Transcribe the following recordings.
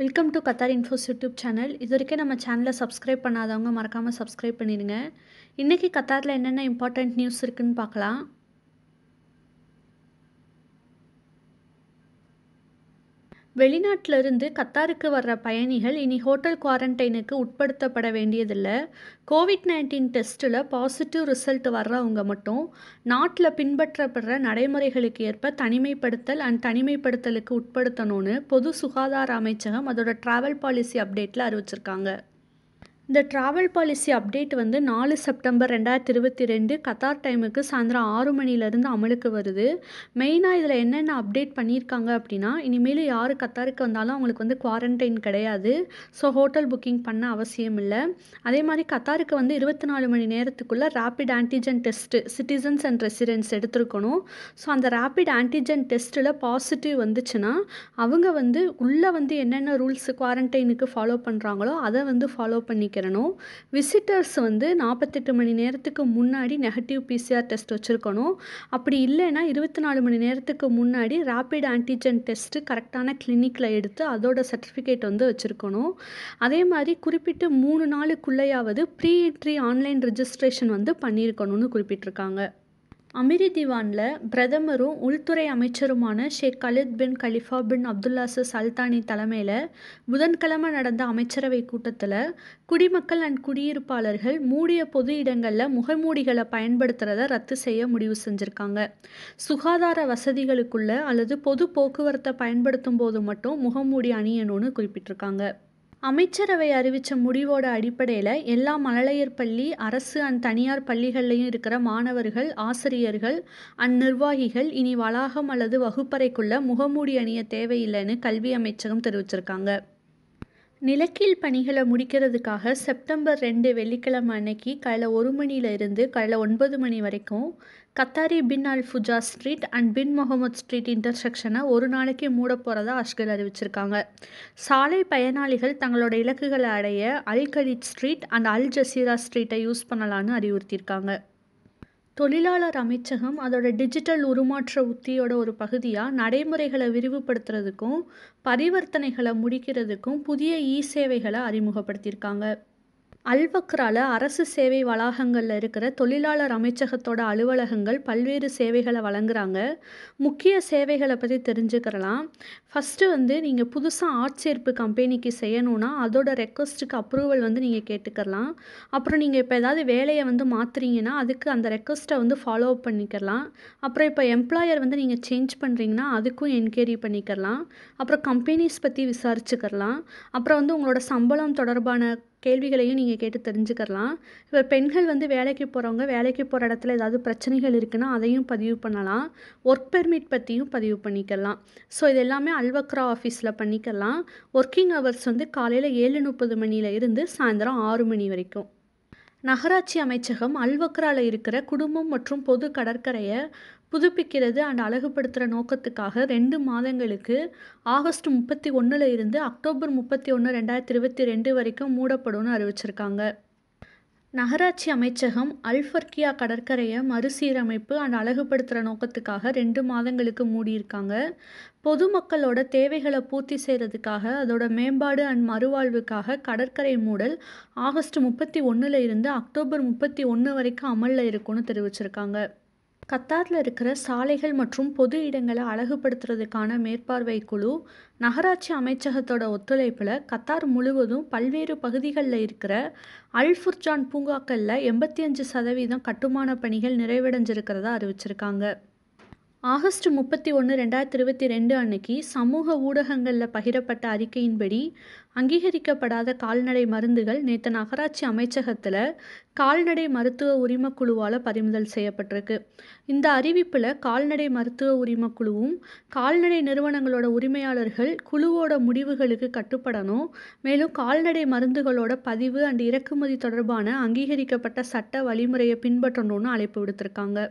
welcome to Qatar infos YouTube channel இது வரைக்கும் நம்ம சேனலை சப்ஸ்கிரைப் பண்ணாதவங்க மறக்காமல் சப்ஸ்கிரைப் பண்ணிடுங்க இன்றைக்கி கத்தாரில் என்னென்ன இம்பார்ட்டண்ட் நியூஸ் இருக்குன்னு பார்க்கலாம் வெளிநாட்டில் இருந்து கத்தாருக்கு வர்ற பயணிகள் இனி ஹோட்டல் குவாரண்டைனுக்கு உட்படுத்தப்பட வேண்டியதில்லை கோவிட் நைன்டீன் டெஸ்ட்டில் பாசிட்டிவ் ரிசல்ட் வர்றவங்க மட்டும் நாட்டில் பின்பற்றப்படுற நடைமுறைகளுக்கு ஏற்ப தனிமைப்படுத்தல் அண்ட் தனிமைப்படுத்தலுக்கு உட்படுத்தணும்னு பொது சுகாதார அமைச்சகம் அதோட ட்ராவல் பாலிசி அப்டேட்டில் அறிவிச்சிருக்காங்க இந்த ட்ராவல் பாலிசி அப்டேட் வந்து நாலு செப்டம்பர் ரெண்டாயிரத்தி இருபத்தி ரெண்டு கத்தார் டைமுக்கு சாயந்தரம் ஆறு மணிலேருந்து அமலுக்கு வருது மெயினாக இதில் என்னென்ன அப்டேட் பண்ணியிருக்காங்க அப்படின்னா இனிமேல் யார் கத்தாருக்கு வந்தாலும் அவங்களுக்கு வந்து குவாரண்டைன் கிடையாது ஸோ ஹோட்டல் புக்கிங் பண்ண அவசியம் இல்லை அதே மாதிரி கத்தாருக்கு வந்து இருபத்தி நாலு மணி நேரத்துக்குள்ளே rapid antigen test citizens and residents எடுத்துருக்கணும் ஸோ அந்த ரேப்பிட் ஆன்டிஜென் டெஸ்ட்டில் பாசிட்டிவ் வந்துச்சுன்னா அவங்க வந்து உள்ளே வந்து என்னென்ன ரூல்ஸ் குவாரண்டைனுக்கு ஃபாலோ பண்ணுறாங்களோ அதை வந்து ஃபாலோ பண்ணிக்கணும் விசிட்டர்ஸ் வந்து நாற்பத்தெட்டு மணி நேரத்துக்கு முன்னாடி நெகட்டிவ் பிசிஆர் டெஸ்ட் வச்சுருக்கணும் அப்படி இல்லைன்னா இருபத்தி நாலு மணி நேரத்துக்கு முன்னாடி ரேப்பிட் ஆன்டிஜென் டெஸ்ட்டு கரெக்டான கிளினிக்கில் எடுத்து அதோட சர்டிஃபிகேட் வந்து வச்சுருக்கணும் அதே மாதிரி குறிப்பிட்டு மூணு நாளுக்குள்ளேயாவது ப்ரீ என்ட்ரி ஆன்லைன் ரிஜிஸ்ட்ரேஷன் வந்து பண்ணியிருக்கணும்னு குறிப்பிட்டிருக்காங்க அமிரி திவானில் பிரதமரும் உள்துறை அமைச்சருமான Sheikh Khalid bin Khalifa bin Abdulaziz Al Thani தலைமையில் புதன்கிழமை நடந்த அமைச்சரவை கூட்டத்தில் குடிமக்கள் அண்ட் குடியிருப்பாளர்கள் மூடிய பொது இடங்களில் முகமூடிகளை பயன்படுத்துகிறத ரத்து செய்ய முடிவு செஞ்சுருக்காங்க சுகாதார வசதிகளுக்குள்ள அல்லது பொது போக்குவரத்தை பயன்படுத்தும் போது மட்டும் முகமூடி அணியணும்னு குறிப்பிட்டிருக்காங்க அமைச்சரவை அறிவித்த முடிவோட அடிப்படையில் எல்லா மழலையர் பள்ளி அரசு அண்ட் தனியார் பள்ளிகள்லையும் இருக்கிற மாணவர்கள் ஆசிரியர்கள் அண்ட் நிர்வாகிகள் இனி வளாகம் அல்லது வகுப்பறைக்குள்ள முகமூடி அணிய தேவையில்லைன்னு கல்வி அமைச்சகம் தெரிவிச்சிருக்காங்க நிலக்கீழ் பணிகளை முடிக்கிறதுக்காக செப்டம்பர் ரெண்டு வெள்ளிக்கிழமை அன்னைக்கு காலைல ஒரு மணியில இருந்து காலைல ஒன்பது மணி வரைக்கும் Qatari bin Al Fujaa street and bin Mohammed street இன்டர்செக்ஷனை ஒரு நாளைக்கு மூட போகிறதா அஷ்கல் அறிவிச்சிருக்காங்க சாலை பயனாளிகள் தங்களோட இலக்குகளை அடைய Al Khalid street and Al Jazeera ஸ்ட்ரீட்டை யூஸ் பண்ணலான்னு அறிவுறுத்தியிருக்காங்க தொழிலாளர் அமைச்சகம் அதோட டிஜிட்டல் உருமாற்ற உத்தியோட ஒரு பகுதியாக நடைமுறைகளை விரிவுபடுத்துறதுக்கும் பரிவர்த்தனைகளை முடிக்கிறதுக்கும் புதிய இ சேவைகளை அறிமுகப்படுத்தியிருக்காங்க அல்வக்ரால அரசு சேவை வளாகங்களில் இருக்கிற தொழிலாளர் அமைச்சகத்தோட அலுவலகங்கள் பல்வேறு சேவைகளை வழங்குறாங்க முக்கிய சேவைகளை பற்றி தெரிஞ்சுக்கிறலாம் ஃபஸ்ட்டு வந்து நீங்கள் புதுசாக ஆட்சேர்ப்பு கம்பெனிக்கு செய்யணுன்னா அதோட ரெக்வஸ்ட்டுக்கு அப்ரூவல் வந்து நீங்கள் கேட்டுக்கலாம் அப்புறம் நீங்கள் இப்போ ஏதாவது வேலையை வந்து மாற்றுறீங்கன்னா அதுக்கு அந்த ரெக்வஸ்ட்டை வந்து ஃபாலோ அப் பண்ணிக்கலாம் அப்புறம் இப்போ எம்ப்ளாயர் வந்து நீங்கள் சேஞ்ச் பண்ணுறீங்கன்னா அதுக்கும் என்கொயரி பண்ணிக்கலாம் அப்புறம் கம்பெனிஸ் பற்றி விசாரிச்சுக்கலாம் அப்புறம் வந்து உங்களோட சம்பளம் தொடர்பான கேள்விகளையும் நீங்கள் கேட்டு தெரிஞ்சுக்கலாம் இப்போ பெண்கள் வந்து வேலைக்கு போகிறவங்க வேலைக்கு போகிற இடத்துல ஏதாவது பிரச்சனைகள் இருக்குன்னா அதையும் பதிவு பண்ணலாம் ஒர்க் பெர்மிட் பற்றியும் பதிவு பண்ணிக்கலாம் ஸோ இது எல்லாமே அல்வக்ரா ஆஃபீஸில் பண்ணிக்கலாம் ஒர்க்கிங் ஹவர்ஸ் வந்து காலையில் ஏழு முப்பது மணியில் இருந்து சாயந்தரம் ஆறு மணி வரைக்கும் நகராட்சி அமைச்சகம் அல்வக்ராவில் இருக்கிற குடும்பம் மற்றும் பொது கடற்கரையை புதுப்பிக்கிறது அண்ட் அழகுபடுத்துகிற நோக்கத்துக்காக ரெண்டு மாதங்களுக்கு ஆகஸ்ட் முப்பத்தி ஒன்றில் இருந்து அக்டோபர் முப்பத்தி ஒன்று ரெண்டாயிரத்தி இருபத்தி ரெண்டு வரைக்கும் மூடப்படும்னு அறிவிச்சிருக்காங்க நகராட்சி அமைச்சகம் அல்ஃபர்கியா கடற்கரையை மறுசீரமைப்பு அண்ட் அழகுபடுத்துகிற நோக்கத்துக்காக ரெண்டு மாதங்களுக்கு மூடியிருக்காங்க பொதுமக்களோட தேவைகளை பூர்த்தி செய்கிறதுக்காக அதோட மேம்பாடு அண்ட் மறுவாழ்வுக்காக கடற்கரை மூடல் ஆகஸ்ட் முப்பத்தி ஒன்றில் இருந்து அக்டோபர் முப்பத்தி ஒன்று வரைக்கும் அமலில் இருக்கும்னு தெரிவிச்சிருக்காங்க கத்தாரில் இருக்கிற சாலைகள் மற்றும் பொது இடங்களை அழகுபடுத்துறதுக்கான மேற்பார்வை குழு நகராட்சி அமைச்சகத்தோட ஒத்துழைப்பில் கத்தார் முழுவதும் பல்வேறு பகுதிகளில் இருக்கிற அல்ஃபுர்ஜான் பூங்காக்களில் எண்பத்தி அஞ்சு சதவீதம் கட்டுமான பணிகள் நிறைவடைஞ்சிருக்கிறதா அறிவிச்சிருக்காங்க ஆகஸ்ட் முப்பத்தி ஒன்று ரெண்டாயிரத்தி இருபத்தி ரெண்டு அன்னைக்கு சமூக ஊடகங்களில் பகிரப்பட்ட அறிக்கையின்படி அங்கீகரிக்கப்படாத கால்நடை மருந்துகள் நேற்று நகராட்சி அமைச்சகத்தில் கால்நடை மருத்துவ உரிமக்குழுவால் பறிமுதல் செய்யப்பட்டிருக்கு இந்த அறிவிப்பில் கால்நடை மருத்துவ உரிமக்குழுவும் கால்நடை நிறுவனங்களோட உரிமையாளர்கள் குழுவோட முடிவுகளுக்கு கட்டுப்படணும் மேலும் கால்நடை மருந்துகளோட பதிவு அண்ட் இறக்குமதி தொடர்பான அங்கீகரிக்கப்பட்ட சட்ட வழிமுறையை பின்பற்றணும்னு அழைப்பு விடுத்திருக்காங்க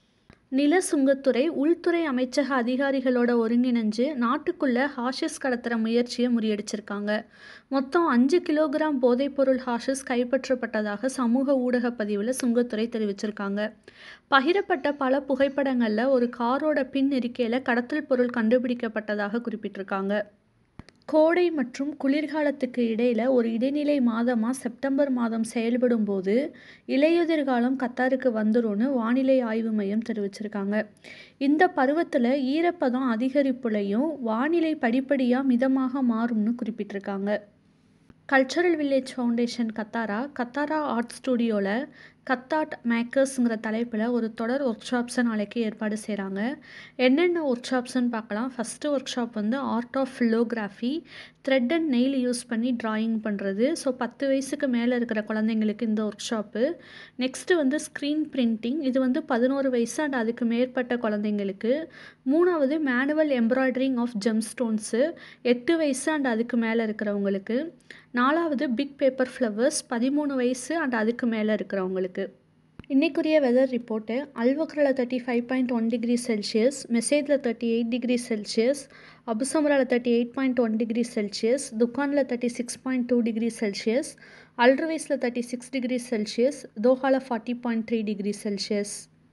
நில சுங்கத்துறை உள்துறை அமைச்சக அதிகாரிகளோட ஒருங்கிணைஞ்சு நாட்டுக்குள்ள ஹாஷிஸ் கடத்துகிற முயற்சியை முறியடிச்சிருக்காங்க மொத்தம் அஞ்சு கிலோகிராம் போதைப்பொருள் ஹாஷிஸ் கைப்பற்றப்பட்டதாக சமூக ஊடக பதிவில் சுங்கத்துறை தெரிவிச்சிருக்காங்க பகிரப்பட்ட பல புகைப்படங்களில் ஒரு காரோட பின் இருக்கையில் கடத்தல் பொருள் கண்டுபிடிக்கப்பட்டதாக குறிப்பிட்டிருக்காங்க கோடை மற்றும் குளிர்காலத்துக்கு இடையில் ஒரு இடைநிலை மாதமாக செப்டம்பர் மாதம் செயல்படும் போது இலையுதிர்காலம் கத்தாருக்கு வந்துரும்னு வானிலை ஆய்வு மையம் தெரிவிச்சிருக்காங்க இந்த பருவத்தில் ஈரப்பதம் அதிகரிப்புலையும் வானிலை படிப்படியாக மிதமாக மாறும்னு குறிப்பிட்டிருக்காங்க cultural village foundation Katara Katara art ஸ்டூடியோவில் கத்தாட் மேக்கர்ஸுங்கிற தலைப்பில் ஒரு தொடர் ஒர்க் ஷாப்ஸை நாளைக்கு ஏற்பாடு செய்கிறாங்க என்னென்ன ஒர்க் ஷாப்ஸ்ன்னு பார்க்கலாம் ஃபஸ்ட்டு ஒர்க் ஷாப் வந்து art of filography thread and nail use பண்ணி ட்ராயிங் பண்ணுறது ஸோ பத்து வயசுக்கு மேலே இருக்கிற குழந்தைங்களுக்கு இந்த ஒர்க் ஷாப்பு நெக்ஸ்ட்டு வந்து ஸ்க்ரீன் பிரிண்டிங் இது வந்து பதினோரு வயசு அண்ட் அதுக்கு மேற்பட்ட குழந்தைங்களுக்கு மூணாவது manual embroidering of gem stones எட்டு வயசு அண்ட் அதுக்கு மேலே இருக்கிறவங்களுக்கு நாலாவது பிக் பேப்பர் ஃப்ளவர்ஸ் பதிமூணு வயசு அண்ட் அதுக்கு மேலே இருக்கிறவங்களுக்கு இன்றைக்குரிய வெதர் ரிப்போர்ட்டு அல்வக்ரில் thirty five point one degree Celsius மெசேஜில் தேர்ட்டி எயிட் டிகிரி செல்சியஸ் அபுசமராவில் thirty eight point one degree Celsius துக்கானில் thirty six point two degree Celsius அல்ட்ரவைஸில் தேர்ட்டி சிக்ஸ் டிகிரி செல்சியஸ் தோஹாவில் forty point three degree Celsius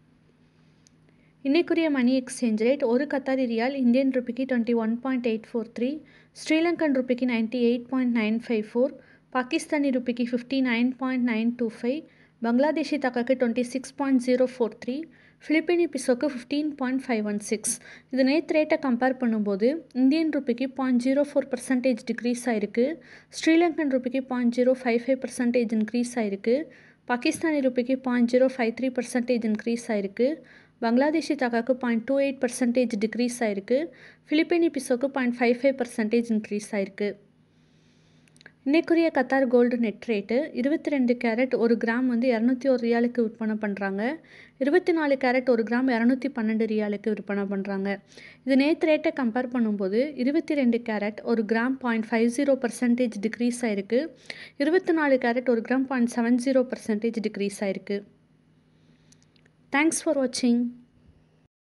இன்றைக்குரிய money exchange rate ஒரு Qatari riyal Indian ருபிக்கு twenty one point eight four three Sri Lankan ருபிக்கு ninety eight point nine five four Pakistani ருபிக்கு fifty nine point nine two five Bangladeshi தக்காக்கு twenty six point zero four three Philippine பிசோக்கு fifteen point five one six இது நேற்று ரேட்டை compare பண்ணும்போது Indian ருபிக்கு point zero four percentage decrease ஆயிருக்கு ஸ்ரீலங்கன் ருபிக்கு point zero five five percentage increase ஆயிருக்கு பாகிஸ்தானி ருபிக்கு point zero five three percentage increase ஆயிருக்கு பங்களாதேஷி தகாக்கு point two eight percentage decrease ஆயிருக்கு ஃபிலிப்பினி பிசோக்கு point five five percentage increase ஆயிருக்கு இன்றைக்குரிய கத்தார் கோல்டு நெட் ரேட்டு இருபத்தி ரெண்டு கேரட் ஒரு கிராம் வந்து இரநூத்தி ஒரு ரியாலுக்கு விற்பனை பண்ணுறாங்க இருபத்தி நாலு கேரட் ஒரு கிராம் இரநூத்தி பன்னெண்டு ரியாலுக்கு விற்பனை பண்ணுறாங்க இது நேற்று ரேட்டை கம்பேர் பண்ணும்போது இருபத்தி ரெண்டு கேரட் ஒரு gram point five zero percentage decrease ஆயிருக்கு இருபத்தி நாலு கேரட் ஒரு gram point seven zero percentage decrease ஆயிருக்கு தேங்க்ஸ் ஃபார் வாட்சிங்